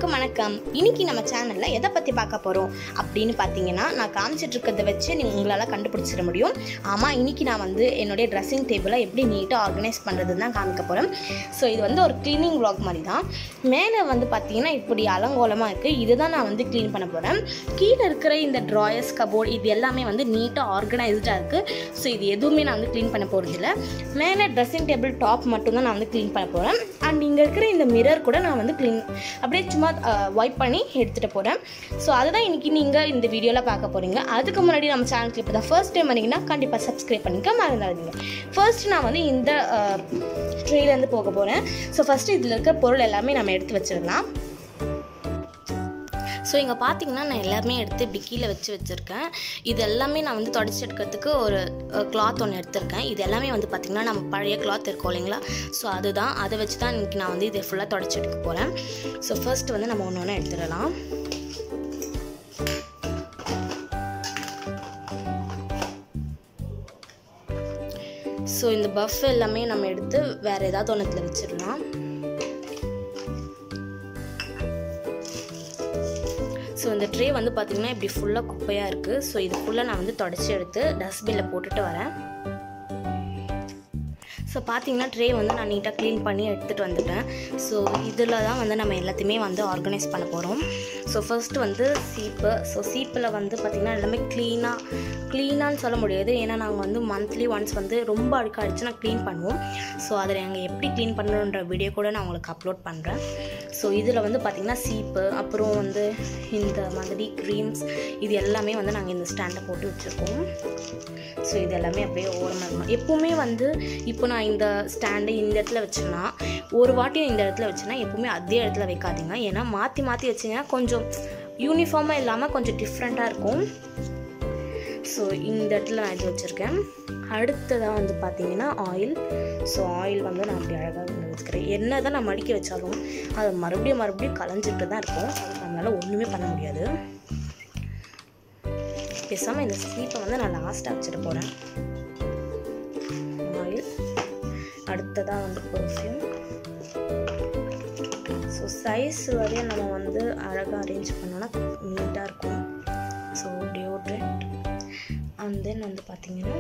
எல்லாருக்கும் வணக்கம் இன்னைக்கு நம்ம சேனலில் எதை பற்றி பார்க்க போகிறோம் அப்படின்னு பார்த்தீங்கன்னா நான் காமிச்சிட்டு இருக்கிறத வச்சு நீங்கள் உங்களால் கண்டுபிடிச்சிட முடியும் ஆமாம் இன்னைக்கு நான் வந்து என்னுடைய ட்ரெஸ்ஸிங் டேபிளை எப்படி நீட்டாக ஆர்கனைஸ் பண்ணுறது தான் காமிக்க போகிறேன் ஸோ இது வந்து ஒரு க்ளீனிங் vlog மாதிரி தான் மேலே வந்து பார்த்தீங்கன்னா இப்படி அலங்கோலமாக இருக்குது இதுதான் நான் வந்து க்ளீன் பண்ண போகிறேன் கீழே இருக்கிற இந்த ட்ராயர்ஸ் கபோர்ட் இது எல்லாமே வந்து நீட்டாக ஆர்கனைஸ்டாக இருக்குது ஸோ இது எதுவுமே நான் வந்து க்ளீன் பண்ண போகிறதில்ல மேலே ட்ரெஸ்ஸிங் டேபிள் டாப் மட்டும்தான் நான் வந்து க்ளீன் பண்ண போகிறேன் அண்ட் இங்கே இருக்கிற இந்த மிரர் கூட நான் வந்து க்ளீன் அப்படியே சும்மா வைப் பண்ணி எடுத்துகிட்டு போகிறேன் ஸோ அதுதான் இன்றைக்கி நீங்கள் இந்த வீடியோவில் பார்க்க போகிறீங்க அதுக்கு முன்னாடி நம்ம சேனலுக்கு இப்போ தான் ஃபர்ஸ்ட் டைம் வரீங்கன்னா கண்டிப்பாக சப்ஸ்கிரைப் பண்ணிக்க மறந்துடாதீங்க ஃபர்ஸ்ட் நான் வந்து இந்த ட்ரேலேருந்து போக போகிறேன் ஸோ ஃபஸ்ட்டு இதில் இருக்க பொருள் எல்லாமே நம்ம எடுத்து வச்சிடலாம் ஸோ இங்கே பார்த்தீங்கன்னா நான் எல்லாமே எடுத்து இப்படி கீழே வச்சு வச்சுருக்கேன் இது எல்லாமே நான் வந்து தொடச்சி எடுக்கிறதுக்கு ஒரு கிளாத் ஒன்று எடுத்திருக்கேன் இது எல்லாமே வந்து பார்த்திங்கன்னா நம்ம பழைய கிளாத் இருக்கும் இல்லைங்களா ஸோ அதுதான் அதை வச்சு தான் இன்றைக்கி நான் வந்து இதை ஃபுல்லாக தொடச்சி எடுக்க போகிறேன் ஸோ ஃபர்ஸ்ட் வந்து நம்ம ஒன்று ஒன்று எடுத்துடலாம் ஸோ இந்த பஃப் எல்லாமே நம்ம எடுத்து வேறு ஏதாவது ஒன்றத்தில் வச்சிடலாம் ஸோ இந்த ட்ரே வந்து பார்த்திங்கன்னா இப்படி ஃபுல்லாக குப்பையாக இருக்குது ஸோ இது ஃபுல்லாக நான் வந்து தொடச்சி எடுத்து டஸ்ட்பினில் போட்டுட்டு வரேன் ஸோ பார்த்தீங்கன்னா ட்ரே வந்து நான் நீட்டாக க்ளீன் பண்ணி எடுத்துகிட்டு வந்துட்டேன் ஸோ இதில் தான் வந்து நம்ம எல்லாத்தையுமே வந்து ஆர்கனைஸ் பண்ண போகிறோம் ஸோ ஃபர்ஸ்ட் வந்து சீப்பு ஸோ சீப்பில் வந்து பார்த்திங்கன்னா எல்லாமே க்ளீனாக க்ளீனான்னு சொல்ல முடியாது ஏன்னா நாங்கள் வந்து மந்த்லி ஒன்ஸ் வந்து ரொம்ப அழுக்காடிச்சு நான் க்ளீன் பண்ணுவோம் ஸோ அதில் நாங்கள் எப்படி க்ளீன் பண்ணுறோன்ற வீடியோ கூட நான் உங்களுக்கு அப்லோட் பண்ணுறேன் ஸோ இதில் வந்து பார்த்திங்கன்னா சீப்பு அப்புறம் வந்து இந்த மாதிரி க்ரீம்ஸ் இது எல்லாமே வந்து நாங்கள் இந்த ஸ்டாண்டில் போட்டு வச்சுருக்கோம் ஸோ இது எல்லாமே அப்படியே ஓரமாக இருக்கணும் எப்போவுமே வந்து இப்போ நான் இந்த ஸ்டாண்டை இந்த இடத்துல வச்சேன்னா ஒரு வாட்டியும் இந்த இடத்துல வச்சேன்னா எப்போவுமே அதே இடத்துல வைக்காதீங்க ஏன்னா மாற்றி மாற்றி வச்சிங்கன்னா கொஞ்சம் யூனிஃபார்மாக இல்லாமல் கொஞ்சம் டிஃப்ரெண்ட்டாக இருக்கும் ஸோ இந்த இடத்துல நான் இது வச்சுருக்கேன் அடுத்ததாக வந்து பார்த்தீங்கன்னா ஆயில் ஸோ ஆயில் வந்து நான் அப்படி அழகாக வந்து வச்சுக்கிறேன் என்ன தான் நான் மடிக்க வச்சாலும் அது மறுபடியும் மறுபடியும் கலைஞ்சிட்டு தான் இருக்கும் அது நம்மளால் ஒன்றுமே பண்ண முடியாது பேசாமல் இந்த ஸ்லீப்பை வந்து நான் லாஸ்ட்டாக வச்சுட்டு போகிறேன் ஆயில் அடுத்ததாக வந்து பர்ஃப்யூம் ஸோ சைஸ் வரையும் நம்ம வந்து அழகாக அரேஞ்ச் பண்ணோன்னா நீட்டாக இருக்கும் ஸோ டியோட்ரண்ட் அண்ட் தென் வந்து பார்த்திங்கன்னா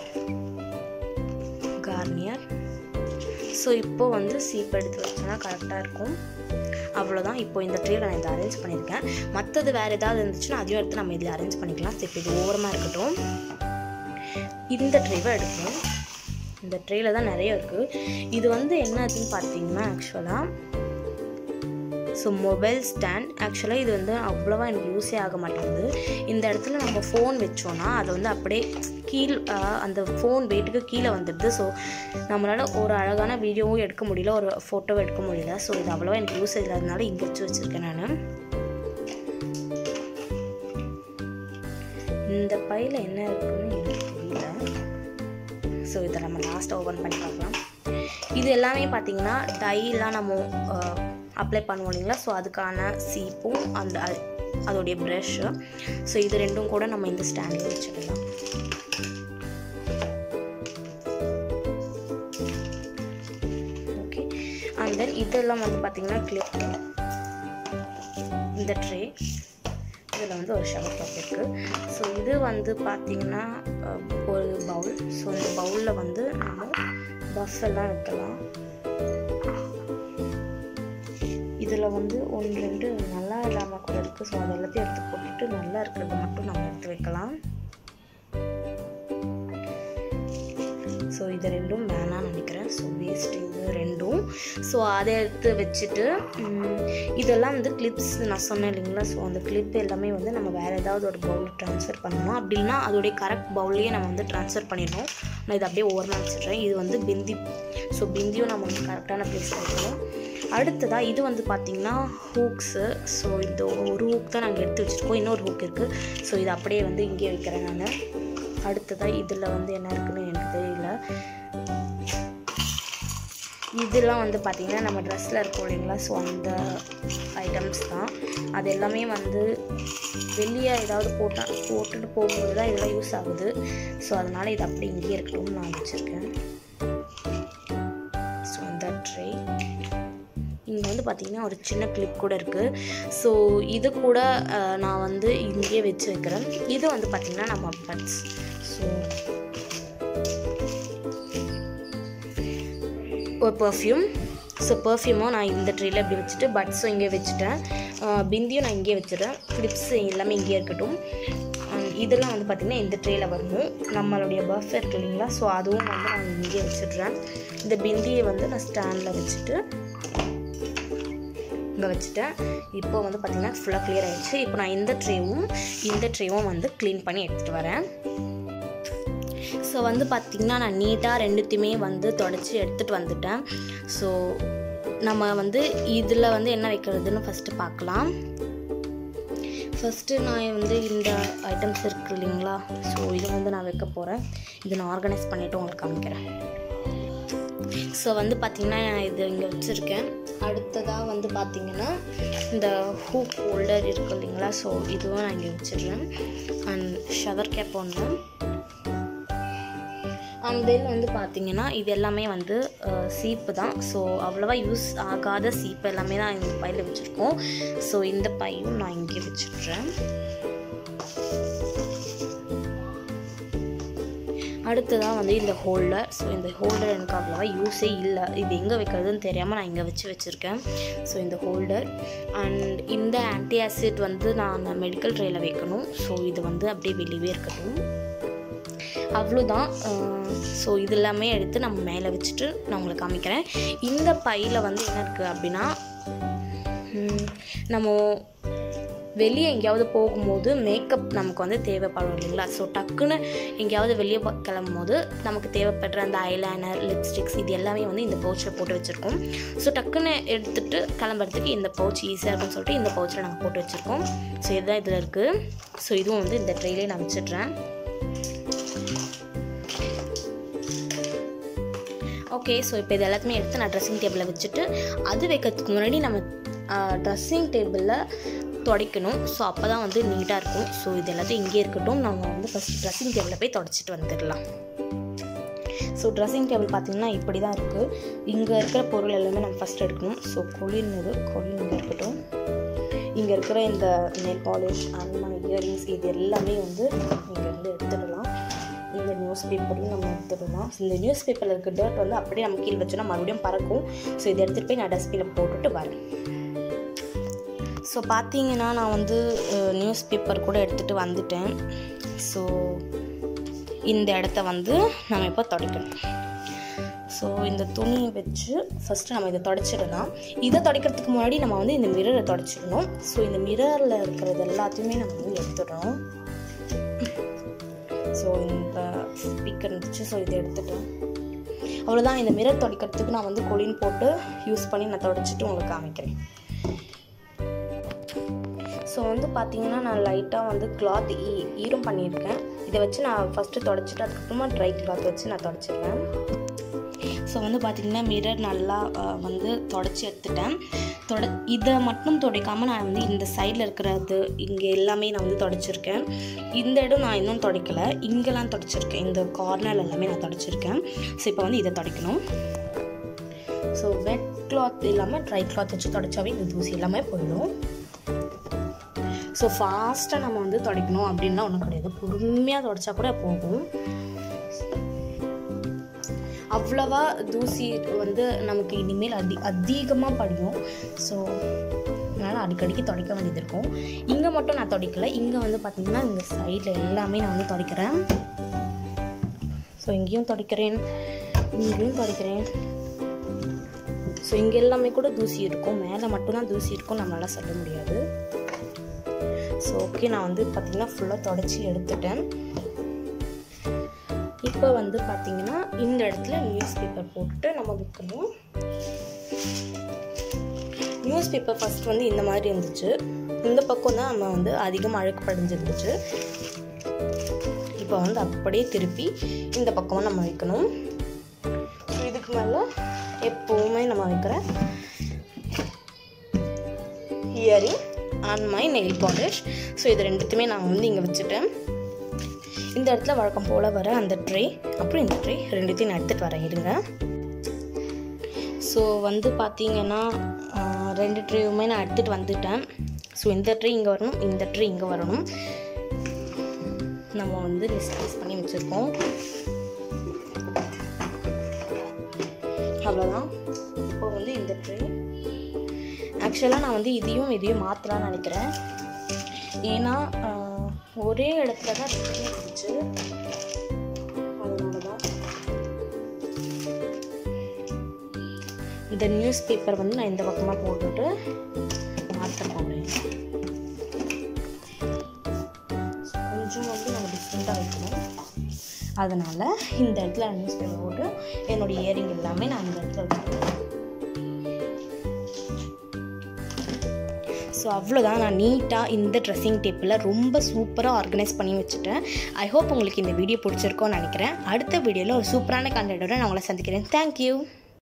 கார்னியர் ஸோ இப்போது வந்து சீப் எடுத்து வச்சோன்னா கரெக்டாக இருக்கும் அவ்வளோதான் இப்போ இந்த ட்ரேயில் நான் இதை அரேஞ்ச் பண்ணியிருக்கேன் மற்றது வேறு ஏதாவது இருந்துச்சுன்னா அதையும் எடுத்து நம்ம இதில் அரேஞ்ச் பண்ணிக்கலாம் ஸோ இப்போ இது ஓரமாக இருக்கட்டும் இந்த ட்ரேவை எடுக்கணும் இந்த ட்ரேயில் தான் நிறைய இருக்குது இது வந்து என்னதுன்னு பார்த்தீங்கன்னா ஆக்சுவலாக ஸோ மொபைல் ஸ்டாண்ட் ஆக்சுவலாக இது வந்து அவ்வளோவா எனக்கு யூஸே ஆக மாட்டேங்குது இந்த இடத்துல நம்ம ஃபோன் வச்சோன்னா அதை வந்து அப்படியே கீழ் அந்த ஃபோன் வெயிட்டுக்கு கீழே வந்துடுது ஸோ நம்மளால் ஒரு அழகான வீடியோவும் எடுக்க முடியல ஒரு ஃபோட்டோவும் எடுக்க முடியல ஸோ இது அவ்வளோவா எனக்கு யூஸ் இல்லாதனால இங்கே வச்சு வச்சுருக்கேன் நான் இந்த பையில் என்ன இருக்குன்னு எனக்கு தெரியல ஸோ இதை நம்ம லாஸ்ட்டாக ஓப்பன் பண்ணி பார்க்கலாம் இது எல்லாமே பார்த்தீங்கன்னா டைலாம் நம்ம அப்ளை பண்ணுவோம் இல்லைங்களா ஸோ அதுக்கான சீப்பும் அந்த அதோடைய ப்ரஷ்ஷு ஸோ இது ரெண்டும் கூட நம்ம இந்த ஸ்டாண்டில் வச்சுக்கலாம் ஓகே அண்ட் தென் இதெல்லாம் வந்து பார்த்திங்கன்னா கிளிப் இந்த ட்ரே இதில் வந்து ஒரு ஷவர் கப் இருக்குது ஸோ இது வந்து பார்த்திங்கன்னா ஒரு பவுல் ஸோ இந்த பவுலில் வந்து நம்ம பஃப் எல்லாம் வைக்கலாம் இதில் வந்து ஒன்று ரெண்டு நல்லா இல்லாமல் கூட இருக்குது ஸோ அது எல்லாத்தையும் எடுத்து போட்டுட்டு நல்லா இருக்கிறத மட்டும் நம்ம எடுத்து வைக்கலாம் ஸோ இது ரெண்டும் வேணாம்னு நினைக்கிறேன் ஸோ வேஸ்ட் இது ரெண்டும் ஸோ அதை எடுத்து வச்சுட்டு இதெல்லாம் வந்து கிளிப்ஸ் நான் சொன்னேன் இல்லைங்களா ஸோ அந்த கிளிப் எல்லாமே வந்து நம்ம வேறு ஏதாவது ஒரு பவுல் ட்ரான்ஸ்ஃபர் பண்ணணும் அப்படின்னா அதோடைய கரெக்ட் பவுல்லையே நம்ம வந்து ட்ரான்ஸ்ஃபர் பண்ணிடணும் நான் இதை அப்படியே ஓரமாக வச்சுட்றேன் இது வந்து பிந்தி ஸோ பிந்தியும் நம்ம வந்து கரெக்டான ப்ளேஸில் வைக்கணும் அடுத்ததாக இது வந்து பார்த்திங்கன்னா ஹூக்ஸு ஸோ இந்த ஒரு ஹூக் தான் நாங்கள் எடுத்து வச்சுருக்கோம் இன்னொரு ஹூக் இருக்குது ஸோ இது அப்படியே வந்து இங்கே வைக்கிறேன் நான் அடுத்ததாக இதில் வந்து என்ன இருக்குன்னு எனக்கு தெரியல இதெல்லாம் வந்து பார்த்திங்கன்னா நம்ம ட்ரெஸ்ஸில் இருக்கும் இல்லைங்களா ஸோ அந்த ஐட்டம்ஸ் தான் அது எல்லாமே வந்து வெளியே ஏதாவது போட்டால் போட்டுட்டு போகும்போது தான் இதெல்லாம் யூஸ் ஆகுது ஸோ அதனால் இது அப்படி இங்கேயே இருக்கட்டும்னு நான் வச்சுருக்கேன் ஸோ அந்த ட்ரே இங்கே வந்து பார்த்திங்கன்னா ஒரு சின்ன கிளிப் கூட இருக்குது ஸோ இது கூட அஹ், நான் வந்து இங்கேயே வச்சு வைக்கிறேன் இது வந்து பார்த்திங்கன்னா நம்ம பட்ஸ் ஸோ ஒரு பர்ஃப்யூம் ஸோ பர்ஃப்யூமும் நான் இந்த ட்ரேயில் இப்படி வச்சுட்டு பட்ஸும் இங்கே வச்சுட்டேன் அஹ், பிந்தியும் நான் இங்கேயே வச்சுட்டேன் கிளிப்ஸ் எல்லாமே இங்கேயே இருக்கட்டும் அஹ், இதெல்லாம் வந்து பார்த்திங்கன்னா இந்த ட்ரேயில் வரணும் நம்மளுடைய பர்ஃப் இருக்கு இல்லைங்களா ஸோ அதுவும் வந்து நான் இங்கேயே வச்சிடுறேன் இந்த பிந்தியை வந்து நான் ஸ்டாண்டில் வச்சுட்டு இங்கே வச்சுட்டேன் இப்போ வந்து பார்த்திங்கன்னா ஃபுல்லாக clear ஆயிடுச்சு இப்போ நான் இந்த ட்ரேவும் இந்த ட்ரேவும் வந்து க்ளீன் பண்ணி எடுத்துகிட்டு வரேன் ஸோ வந்து பார்த்திங்கன்னா நான் நீட்டாக ரெண்டுத்தையுமே வந்து தொடச்சி எடுத்துகிட்டு வந்துட்டேன் ஸோ நம்ம வந்து இதில் வந்து என்ன வைக்கிறதுன்னு ஃபஸ்ட்டு பார்க்கலாம் ஃபஸ்ட்டு நான் வந்து இந்த ஐட்டம்ஸ் இருக்கு இல்லைங்களா ஸோ இதை வந்து நான் வைக்க போகிறேன் இதை நான் ஆர்கனைஸ் பண்ணிவிட்டு உங்களுக்கு காமிக்கிறேன் ஸோ வந்து பார்த்திங்கன்னா நான் இது இங்கே வச்சுருக்கேன் அடுத்ததாக வந்து பார்த்திங்கன்னா இந்த ஹூப் ஹோல்டர் இருக்கு இல்லைங்களா ஸோ இதுவும் நான் இங்கே வச்சிடுறேன் அண்ட் ஷவர் கேப் ஒன்று அண்ட் தென் வந்து பார்த்தீங்கன்னா இது எல்லாமே வந்து அஹ், சீப்பு தான் ஸோ அவ்வளோவா யூஸ் ஆகாத சீப்பு எல்லாமே தான் இந்த பையில் வச்சுருக்கோம் ஸோ இந்த பையும் நான் இங்கே வச்சுட்றேன் அடுத்ததாக வந்து இந்த ஹோல்டர் ஸோ இந்த ஹோல்டர் எனக்கு அவ்வளோவா யூஸே இல்லை இது எங்கே வைக்கிறதுன்னு தெரியாமல் நான் இங்கே வச்சு வச்சுருக்கேன் ஸோ இந்த ஹோல்டர் அண்ட் இந்த ஆன்டி ஆசிட் வந்து நான் மெடிக்கல் ட்ரேயில் வைக்கணும் ஸோ இது வந்து அப்படியே வெளியவே இருக்கட்டும் அவ்வளோதான் ஸோ இது எல்லாமே எடுத்து நம்ம மேலே வச்சுட்டு நான் உங்களுக்கு காமிக்கிறேன் இந்த பையில் வந்து என்ன இருக்குது அப்படின்னா ம், நம்ம வெளியே எங்கேயாவது போகும்போது மேக்கப் நமக்கு வந்து தேவைப்படும் இல்லைங்களா ஸோ டக்குன்னு எங்கேயாவது வெளியே போ- கிளம்பும் போது நமக்கு தேவைப்படுற அந்த ஐலைனர் லிப்ஸ்டிக்ஸ் இது எல்லாமே வந்து இந்த பவுச்சில் போட்டு வச்சுருக்கோம் ஸோ டக்குன்னு எடுத்துகிட்டு கிளம்புறதுக்கு இந்த பவுச் ஈஸியாக இருக்கும்னு சொல்லிட்டு இந்த பவுச்சில் நாங்கள் போட்டு வச்சுருக்கோம் ஸோ இதுதான் இதில் இருக்குது ஸோ இதுவும் வந்து இந்த ட்ரெயிலே நான் வச்சிடுறேன் ஓகே ஸோ இப்போ இது எல்லாத்தையுமே எடுத்து நான் ட்ரெஸ்ஸிங் டேபிளில் வச்சுட்டு அது வைக்கிறதுக்கு முன்னாடி நம்ம ட்ரெஸ்ஸிங் டேபிளில் துடைக்கணும் ஸோ அப்போ தான் வந்து நீட்டாக இருக்கும் ஸோ இது எல்லாத்தையும் இங்கே இருக்கட்டும் நம்ம வந்து ஃபஸ்ட் ட்ரெஸ்ஸிங் டேபிளில் போய் தொடச்சிட்டு வந்துடலாம் ஸோ ட்ரெஸ்ஸிங் டேபிள் பார்த்தீங்கன்னா இப்படி தான் இருக்குது இங்கே இருக்கிற பொருள் எல்லாமே நம்ம ஃபஸ்ட் எடுக்கணும் ஸோ கொலின்னு கொலின் இங்கே இருக்கட்டும் இங்கே இருக்கிற இந்த நெல் பாலிஷ் அண்ட் மை இயரிங்ஸ் இது எல்லாமே வந்து இங்கேருந்து எடுத்துடலாம் இந்த நியூஸ் பேப்பரையும் நம்ம எடுத்துடலாம் இந்த நியூஸ் பேப்பரில் இருக்க டர்ட் வந்து அப்படியே நம்ம கீழே வச்சோன்னா மறுபடியும் பறக்கும் ஸோ இதை எடுத்துகிட்டு போய் நான் டஸ்ட்பினில் போட்டுட்டு வரேன் ஸோ பார்த்தீங்கன்னா நான் வந்து நியூஸ் பேப்பர் கூட எடுத்துகிட்டு வந்துட்டேன் ஸோ இந்த இடத்த வந்து நம்ம இப்போ துடைக்கணும் ஸோ இந்த துணியை வச்சு ஃபஸ்ட்டு நம்ம இதை தொடச்சிடலாம் இதை துடைக்கிறதுக்கு முன்னாடி நம்ம வந்து இந்த மிரரை தொடச்சிடணும் ஸோ இந்த மிரரில் இருக்கிறது எல்லாத்தையுமே நம்ம வந்து எடுத்துடணும் ஸோ இந்த ஸ்பீக்கர் இருந்துச்சு ஸோ இதை எடுத்துட்டேன் அவ்வளோதான் இந்த மிரர் துடைக்கிறதுக்கு நான் வந்து கொலின் போட்டு யூஸ் பண்ணி நான் தொடச்சிட்டு உங்களுக்கு காமிக்கிறேன் ஸோ வந்து பார்த்தீங்கன்னா நான் லைட்டாக வந்து கிளாத் ஈ ஈரம் பண்ணியிருக்கேன் இதை வச்சு நான் ஃபஸ்ட்டு தொடச்சிட்டு அதுக்கப்புறமா ட்ரை கிளாத் வச்சு நான் தொடச்சிடுவேன் ஸோ வந்து பார்த்திங்கன்னா மிரர் நல்லா அஹ், வந்து தொடச்சி எடுத்துட்டேன் தொட இதை மட்டும் துடைக்காமல் நான் வந்து இந்த சைடில் இருக்கிறது இங்கே எல்லாமே நான் வந்து தொடச்சிருக்கேன் இந்த இடம் நான் இன்னும் துடைக்கலை இங்கெல்லாம் தொடச்சிருக்கேன் இந்த கார்னர் எல்லாமே நான் தொடச்சிருக்கேன் ஸோ இப்போ வந்து இதை துடைக்கணும் ஸோ வெட் கிளாத் இல்லாமல் ட்ரை கிளாத் வச்சு தொடச்சாவே இந்த தூசி எல்லாமே போயிடும் ஸோ ஃபாஸ்ட்டாக நம்ம வந்து துடைக்கணும் அப்படின்லாம் ஒன்றும் கிடையாது பொறுமையாக துடைச்சா கூட போகும் அவ்வளவா தூசி வந்து நமக்கு இனிமேல் அதி அதிகமாக படியும் ஸோ அதனால் அடிக்கடிக்கு துடைக்க வேண்டியது இருக்கும் இங்கே மட்டும் நான் துடைக்கல இங்கே வந்து பார்த்திங்கன்னா இந்த சைடில் எல்லாமே நான் வந்து துடைக்கிறேன் ஸோ இங்கேயும் துடைக்கிறேன் இங்கேயும் துடைக்கிறேன் ஸோ இங்கே எல்லாமே கூட தூசி இருக்கும் மேலே மட்டும்தான் தூசி இருக்கும் நம்மளால சொல்ல முடியாது ஸோ ஓகே நான் வந்து பார்த்திங்கன்னா ஃபுல்லாக தொடச்சி எடுத்துட்டேன் இப்போ வந்து பார்த்திங்கன்னா இந்த இடத்துல நியூஸ் பேப்பர் போட்டுட்டு நம்ம வைக்கணும் நியூஸ் பேப்பர் ஃபஸ்ட் வந்து இந்த மாதிரி இருந்துச்சு இந்த பக்கம் தான் நம்ம வந்து அதிகமாக அழுக்கு படிஞ்சிருந்துச்சு இப்போ வந்து அப்படியே திருப்பி இந்த பக்கமாக நம்ம வைக்கணும் ஸோ இதுக்கு மேலே எப்போவுமே நம்ம வைக்கிற earring and my nail polish so இது ரெண்டுத்தையுமே நான் வந்து இங்கே வச்சுட்டேன் இந்த இடத்துல வழக்கம் போல் வர அந்த ட்ரே அப்புறம் இந்த ட்ரே ரெண்டுத்தையும் நான் எடுத்துகிட்டு வரேன் இருங்க ஸோ வந்து பார்த்தீங்கன்னா ஆஹ், ரெண்டு ட்ரேவுமே நான் எடுத்துகிட்டு வந்துட்டேன் ஸோ இந்த ட்ரே இங்கே வரணும் இந்த ட்ரே இங்கே வரணும் நம்ம வந்து லிஸ்ட் பண்ணி வச்சுருக்கோம் அவ்வளோதான் இப்போ வந்து இந்த ட்ரே ஆக்சுவலாக நான் வந்து இதையும் இதையும் மாற்றலாம்னு நினைக்கிறேன் ஏன்னா ஆஹ், ஒரே இடத்துல தான் ரெண்டுமே இருந்துச்சு அதனால தான் இந்த நியூஸ் பேப்பர் வந்து நான் இந்த பக்கமாக போட்டுட்டு மாற்ற போகிறேன் கொஞ்சம் வந்து நம்ம டிஃப்ரெண்ட்டாக வைக்கணும் அதனால் இந்த இடத்துல நியூஸ் பேப்பர் போட்டு என்னுடைய இயரிங் எல்லாமே நான் இந்த இடத்துல வச்சுருக்கேன் ஸோ அவ்வளோதான் நான் நீட்டாக இந்த ட்ரெஸ்ஸிங் டேப்பில் ரொம்ப சூப்பராக ஆர்கனைஸ் பண்ணி வச்சுட்டேன் ஐ ஹோப் உங்களுக்கு இந்த வீடியோ பிடிச்சிருக்கோன்னு நினைக்கிறேன் அடுத்த வீடியோவில் ஒரு சூப்பரான கண்டென்ட்டோட நான் உங்களை சந்திக்கிறேன் தேங்க்யூ